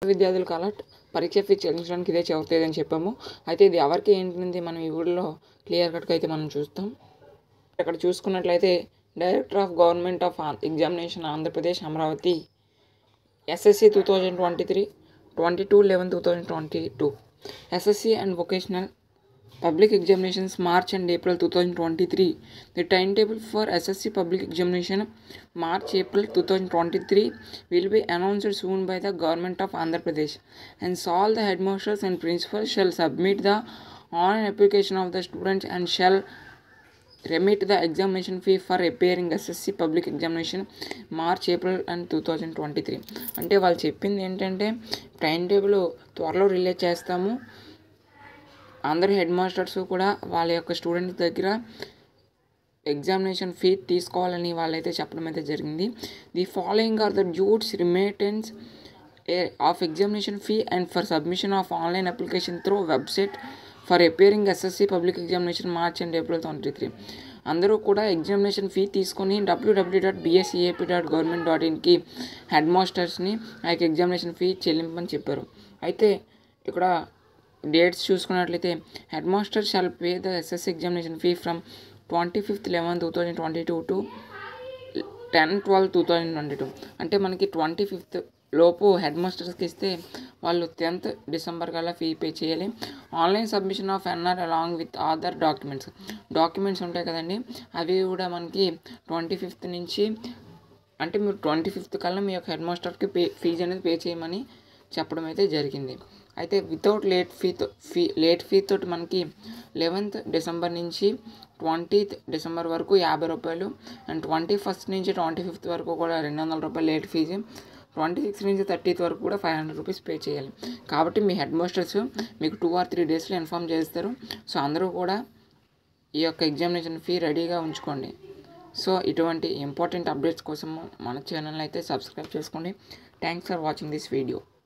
విద్యార్థులకు అలర్ట్ పరీక్ష ఫీజు చెల్లించడానికి ఇదే చివరి అని చెప్పాము అయితే ఇది ఎవరికి ఏంటిది మనం ఈ వీడియోలో క్లియర్ కట్గా అయితే మనం చూస్తాం ఇక్కడ చూసుకున్నట్లయితే director of government of examination Andhra Pradesh Amaravati SSC two thousand twenty three twenty two eleven two thousand twenty two SSC and vocational public examinations march and april 2023 the timetable for ssc public examination march april 2023 will be announced soon by the government of andhra pradesh and all the headmasters and principals shall submit the online application of the students and shall remit the examination fee for appearing SSC public examination March April and two thousand twenty three అంటే వాళ్ళు చెప్పింది ఏంటంటే time table త్వరలో release చేస్తాము అందరు head masters కూడా వాళ్ళ యొక్క స్టూడెంట్స్ దగ్గర ఎగ్జామినేషన్ ఫీ తీసుకోవాలని వాళ్ళైతే చెప్పడం అయితే జరిగింది the following are the dates remittance of examination fee and for submission of online application through website for appearing SSC public examination March and April twenty three అందరూ కూడా ఎగ్జామినేషన్ ఫీ తీసుకొని WWW dot BSEAP dot government dot ఇన్కి head మాస్టర్స్ని ఆ యొక్క examination fee చెల్లింపని చెప్పారు అయితే ఇక్కడ డేట్స్ చూసుకున్నట్లయితే head master shall pay the SSC examination fee from twenty fifth eleven two thousand twenty two to ten twelve two thousand twenty two అంటే మనకి ట్వంటీ ఫిఫ్త్ లోపు హెడ్ మాస్టర్స్కి ఇస్తే వాళ్ళు టెన్త్ డిసెంబర్ కల్లా ఫీ పే చేయాలి online submission of NR along with Aadhaar documents documents ఉంటాయి కదండి అవి కూడా మనకి ట్వంటీ ఫిఫ్త్ నుంచి అంటే మీరు ట్వంటీ ఫిఫ్త్ కల్లా మీ యొక్క హెడ్ మాస్టర్కి పే ఫీజు అనేది పే చేయమని చెప్పడం అయితే జరిగింది అయితే వితౌట్ లేట్ ఫీతో ఫీ లేట్ ఫీ తోటి మనకి లెవెన్త్ డిసెంబర్ నుంచి ట్వంటీత్ డిసెంబర్ వరకు యాభై రూపాయలు అండ్ ట్వంటీ ఫస్ట్ నుంచి ట్వంటీ ఫిఫ్త్ వరకు కూడా రెండు వందల రూపాయలు లేట్ ఫీజు ట్వంటీ సిక్స్ నుంచి థర్టీత్ వరకు కూడా ఫైవ్ హండ్రెడ్ రూపీస్ పే చేయాలి కాబట్టి మీ హెడ్ మాస్టర్స్ మీకు టూ ఆర్ త్రీ డేస్లో ఇన్ఫామ్ చేస్తారు సో అందరూ కూడా ఈ యొక్క ఎగ్జామినేషన్ ఫీ రెడీగా ఉంచుకోండి సో ఇటువంటి ఇంపార్టెంట్ అప్డేట్స్ కోసం మన ఛానల్ అయితే సబ్స్క్రైబ్ చేసుకోండి thanks for watching this video